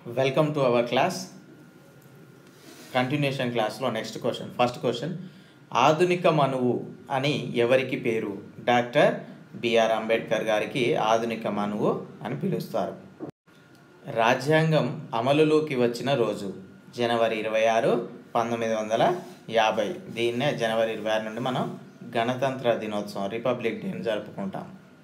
welcome to our class continuation క్లాస్లో next question first question ఆధునిక మనువు అని ఎవరికి పేరు డాక్టర్ బిఆర్ అంబేద్కర్ గారికి ఆధునిక మనువు అని పిలుస్తారు రాజ్యాంగం అమలులోకి వచ్చిన రోజు జనవరి ఇరవై ఆరు పంతొమ్మిది వందల యాభై దీన్నే జనవరి ఇరవై ఆరు నుండి మనం గణతంత్ర దినోత్సవం రిపబ్లిక్ డేని జరుపుకుంటాం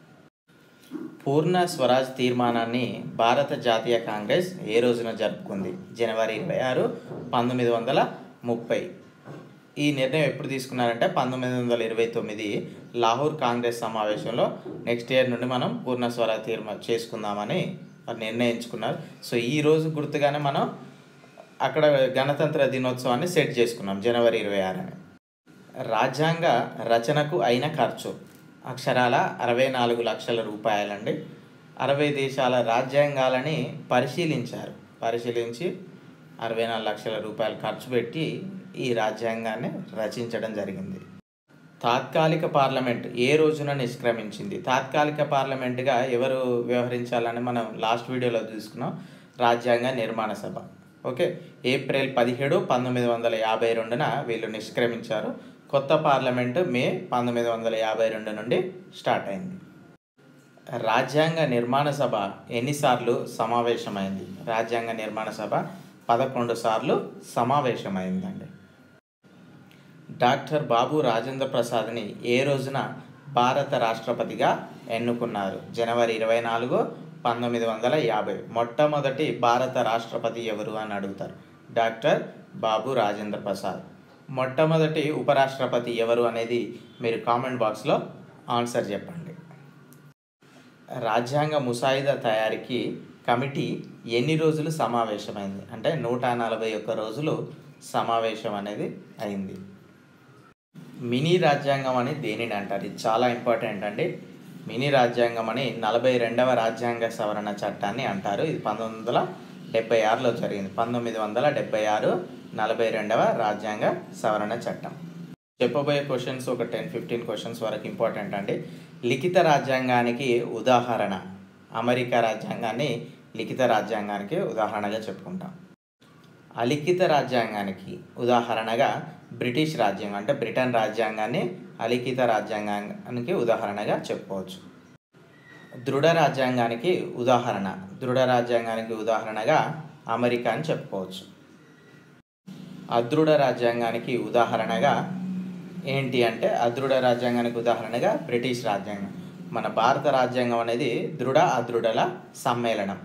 పూర్ణ స్వరాజ్ తీర్మానాన్ని భారత జాతీయ కాంగ్రెస్ ఏ రోజున జరుపుకుంది జనవరి ఇరవై ఆరు పంతొమ్మిది వందల ముప్పై ఈ నిర్ణయం ఎప్పుడు తీసుకున్నారంటే పంతొమ్మిది వందల ఇరవై తొమ్మిది లాహోర్ కాంగ్రెస్ సమావేశంలో నెక్స్ట్ ఇయర్ నుండి మనం పూర్ణ స్వరాజ్ తీర్మా చేసుకుందామని వారు నిర్ణయించుకున్నారు సో ఈ రోజు గుర్తుగానే మనం అక్కడ గణతంత్ర దినోత్సవాన్ని సెట్ చేసుకున్నాం జనవరి ఇరవై ఆరు అని రాజ్యాంగ రచనకు అయిన ఖర్చు అక్షరాల అరవై నాలుగు లక్షల రూపాయలండి అరవై దేశాల రాజ్యాంగాలని పరిశీలించారు పరిశీలించి అరవై నాలుగు లక్షల రూపాయలు ఖర్చు పెట్టి ఈ రాజ్యాంగాన్ని రచించడం జరిగింది తాత్కాలిక పార్లమెంట్ ఏ రోజున నిష్క్రమించింది తాత్కాలిక పార్లమెంట్గా ఎవరు వ్యవహరించాలని మనం లాస్ట్ వీడియోలో చూసుకున్నాం రాజ్యాంగ నిర్మాణ సభ ఓకే ఏప్రిల్ పదిహేడు పంతొమ్మిది వందల యాభై రెండున వీళ్ళు నిష్క్రమించారు కొత్త పార్లమెంటు మే పంతొమ్మిది వందల యాభై రెండు నుండి స్టార్ట్ అయింది రాజ్యాంగ నిర్మాణ సభ ఎన్నిసార్లు సమావేశమైంది రాజ్యాంగ నిర్మాణ సభ పదకొండు సార్లు సమావేశమైందండి డాక్టర్ బాబు రాజేంద్ర ప్రసాద్ని ఏ రోజున భారత రాష్ట్రపతిగా ఎన్నుకున్నారు జనవరి ఇరవై నాలుగు పంతొమ్మిది వందల యాభై మొట్టమొదటి భారత రాష్ట్రపతి ఎవరు అని అడుగుతారు డాక్టర్ బాబు రాజేంద్ర ప్రసాద్ మొట్టమొదటి ఉపరాష్ట్రపతి ఎవరు అనేది మీరు కామెంట్ బాక్స్లో ఆన్సర్ చెప్పండి రాజ్యాంగ ముసాయిదా తయారీకి కమిటీ ఎన్ని రోజులు సమావేశమైంది అంటే నూట నలభై ఒక్క రోజులు సమావేశం అనేది అయింది మినీ రాజ్యాంగం అని దేనిని అంటారు ఇది చాలా ఇంపార్టెంట్ అండి మినీ రాజ్యాంగం అని నలభై రెండవ రాజ్యాంగ సవరణ చట్టాన్ని అంటారు ఇది పంతొమ్మిది వందల డెబ్బై ఆరులో జరిగింది పంతొమ్మిది వందల డెబ్బై ఆరు నలభై రెండవ రాజ్యాంగ సవరణ చట్టం చెప్పబోయే క్వశ్చన్స్ ఒక టెన్ ఫిఫ్టీన్ క్వశ్చన్స్ వరకు ఇంపార్టెంట్ అండి లిఖిత రాజ్యాంగానికి ఉదాహరణ అమెరికా రాజ్యాంగాన్ని లిఖిత రాజ్యాంగానికి ఉదాహరణగా చెప్పుకుంటాం అలిఖిత రాజ్యాంగానికి ఉదాహరణగా బ్రిటిష్ రాజ్యాంగం అంటే బ్రిటన్ రాజ్యాంగాన్ని అలిఖిత రాజ్యాంగానికి ఉదాహరణగా చెప్పుకోవచ్చు దృఢ రాజ్యాంగానికి ఉదాహరణ దృఢ రాజ్యాంగానికి ఉదాహరణగా అమెరికా అని చెప్పుకోవచ్చు అదృఢ రాజ్యాంగానికి ఉదాహరణగా ఏంటి అంటే అదృఢ రాజ్యాంగానికి ఉదాహరణగా బ్రిటిష్ రాజ్యాంగం మన భారత రాజ్యాంగం అనేది దృఢ అదృఢల సమ్మేళనం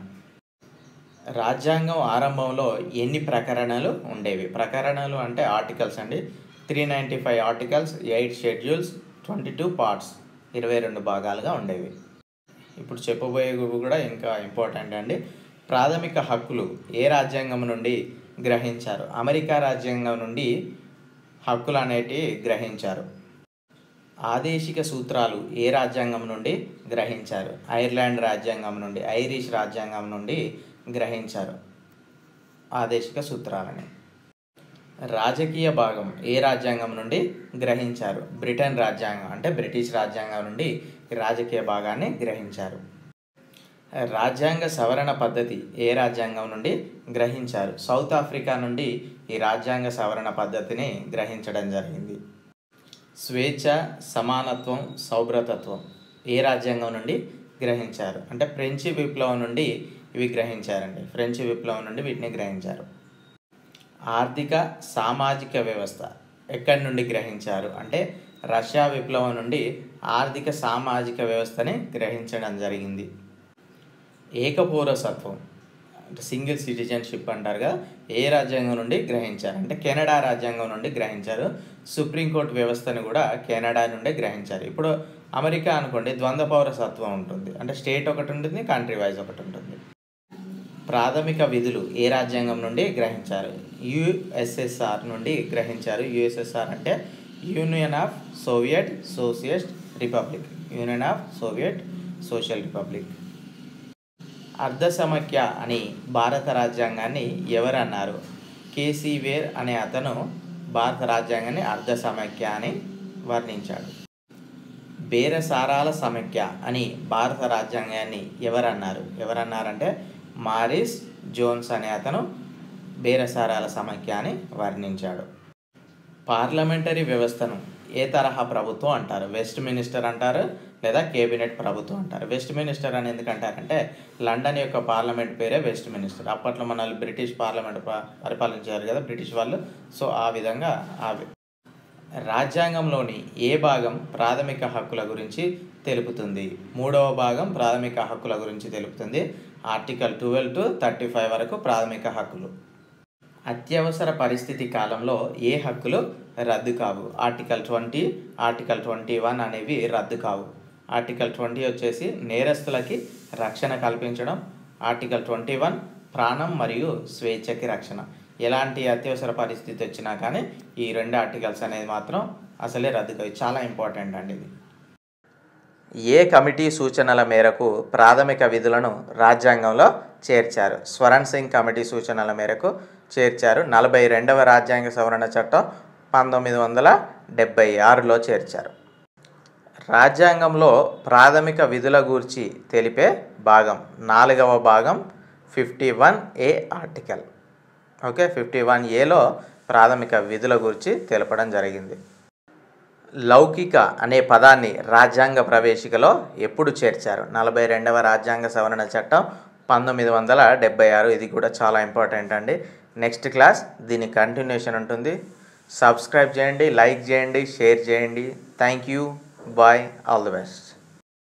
రాజ్యాంగం ఆరంభంలో ఎన్ని ప్రకరణలు ఉండేవి ప్రకరణలు అంటే ఆర్టికల్స్ అండి three ninety five articles eight schedules twenty two parts ఇరవై రెండు భాగాలుగా ఉండేవి ఇప్పుడు చెప్పబోయేవి కూడా ఇంకా ఇంపార్టెంట్ అండి ప్రాథమిక హక్కులు ఏ రాజ్యాంగం నుండి గ్రహించారు అమెరికా రాజ్యాంగం నుండి హక్కులు అనేటివి గ్రహించారు ఆదేశిక సూత్రాలు ఏ రాజ్యాంగం నుండి గ్రహించారు ఐర్లాండ్ రాజ్యాంగం నుండి ఐరిష్ రాజ్యాంగం నుండి గ్రహించారు ఆదేశిక సూత్రాలని రాజకీయ భాగం ఏ రాజ్యాంగం నుండి గ్రహించారు బ్రిటన్ రాజ్యాంగం అంటే బ్రిటిష్ రాజ్యాంగం నుండి రాజకీయ భాగాన్ని గ్రహించారు రాజ్యాంగ సవరణ పద్ధతి ఏ రాజ్యాంగం నుండి గ్రహించారు సౌత్ ఆఫ్రికా నుండి ఈ రాజ్యాంగ సవరణ పద్ధతిని గ్రహించడం జరిగింది స్వేచ్ఛ సమానత్వం సౌభ్రతత్వం ఏ రాజ్యాంగం నుండి గ్రహించారు అంటే ఫ్రెంచ్ విప్లవం నుండి ఇవి గ్రహించారండి ఫ్రెంచ్ విప్లవం నుండి వీటిని గ్రహించారు ఆర్థిక సామాజిక వ్యవస్థ ఎక్కడి నుండి గ్రహించారు అంటే రష్యా విప్లవం నుండి ఆర్థిక సామాజిక వ్యవస్థని గ్రహించడం జరిగింది ఏకపౌరసత్వం అంటే సింగిల్ సిటిజన్షిప్ అంటారు కదా ఏ రాజ్యాంగం నుండి గ్రహించారు అంటే కెనడా రాజ్యాంగం నుండి గ్రహించారు సుప్రీంకోర్టు వ్యవస్థను కూడా కెనడా నుండి గ్రహించారు ఇప్పుడు అమెరికా అనుకోండి ద్వంద్వ పౌరసత్వం ఉంటుంది అంటే స్టేట్ ఒకటి ఉంటుంది కంట్రీ వైజ్ ఒకటి ఉంటుంది ప్రాథమిక విధులు ఏ రాజ్యాంగం నుండి గ్రహించారు యుఎస్ఎస్ఆర్ నుండి గ్రహించారు యుఎస్ఎస్ఆర్ అంటే union of Soviet socialist republic union of Soviet social republic అర్ధ సమైక్య అని భారత రాజ్యాంగాన్ని ఎవరన్నారు కేసీ వేర్ అనే అతను భారత రాజ్యాంగాన్ని అర్ధ సమైక్య అని వర్ణించాడు బేరసారాల సమైక్య అని భారత రాజ్యాంగాన్ని ఎవరన్నారు ఎవరన్నారంటే మారిస్ జోన్స్ అనే అతను బేరసారాల సమైక్య అని వర్ణించాడు పార్లమెంటరీ వ్యవస్థను ఏ తరహా ప్రభుత్వం అంటారు వెస్ట్ మినిస్టర్ అంటారు లేదా కేబినెట్ ప్రభుత్వం అంటారు వెస్ట్ మినిస్టర్ అని ఎందుకంటారంటే లండన్ యొక్క పార్లమెంట్ పేరే వెస్ట్ మినిస్టర్ అప్పట్లో మనల్ని బ్రిటిష్ పార్లమెంట్ ప- పరిపాలించారు కదా బ్రిటిష్ వాళ్ళు సో ఆ విధంగా ఆ వి- రాజ్యాంగంలోని ఏ భాగం ప్రాథమిక హక్కుల గురించి తెలుపుతుంది మూడవ భాగం ప్రాథమిక హక్కుల గురించి తెలుపుతుంది article twelve to thirty five వరకు ప్రాథమిక హక్కులు అత్యవసర పరిస్థితి కాలంలో ఏ హక్కులు రద్దు కావు article twenty article twenty one అనేవి రద్దు కావు ఆర్టికల్ ట్వంటీ వచ్చేసి నేరస్తులకి రక్షణ కల్పించడం ఆర్టికల్ ట్వంటీ వన్ ప్రాణం మరియు స్వేచ్ఛకి రక్షణ ఎలాంటి అత్యవసర పరిస్థితి వచ్చినా కానీ ఈ రెండు ఆర్టికల్స్ అనేది మాత్రం అసలే రద్దు కావు చాలా ఇంపార్టెంట్ అండి ఇది ఏ కమిటీ సూచనల మేరకు ప్రాథమిక విధులను రాజ్యాంగంలో చేర్చారు స్వరణ్ సింగ్ కమిటీ సూచనల మేరకు చేర్చారు నలభై రెండవ రాజ్యాంగ సవరణ చట్టం పంతొమ్మిది వందల డెబ్బై ఆరులో చేర్చారు రాజ్యాంగంలో ప్రాథమిక విధుల గూర్చి తెలిపే భాగం నాలుగవ భాగం fifty one A article okay fifty one ఏలో ప్రాథమిక విధుల గురించి తెలపడం జరిగింది లౌకిక అనే పదాన్ని రాజ్యాంగ ప్రవేశికలో ఎప్పుడు చేర్చారు నలభై రెండవ రాజ్యాంగ సవరణ చట్టం పంతొమ్మిది వందల డెబ్బై ఆరు ఇది కూడా చాలా ఇంపార్టెంట్ అండి నెక్స్ట్ క్లాస్ దీని కంటిన్యూషన్ ఉంటుంది సబ్స్క్రైబ్ చేయండి లైక్ చేయండి షేర్ చేయండి thank you bye all the best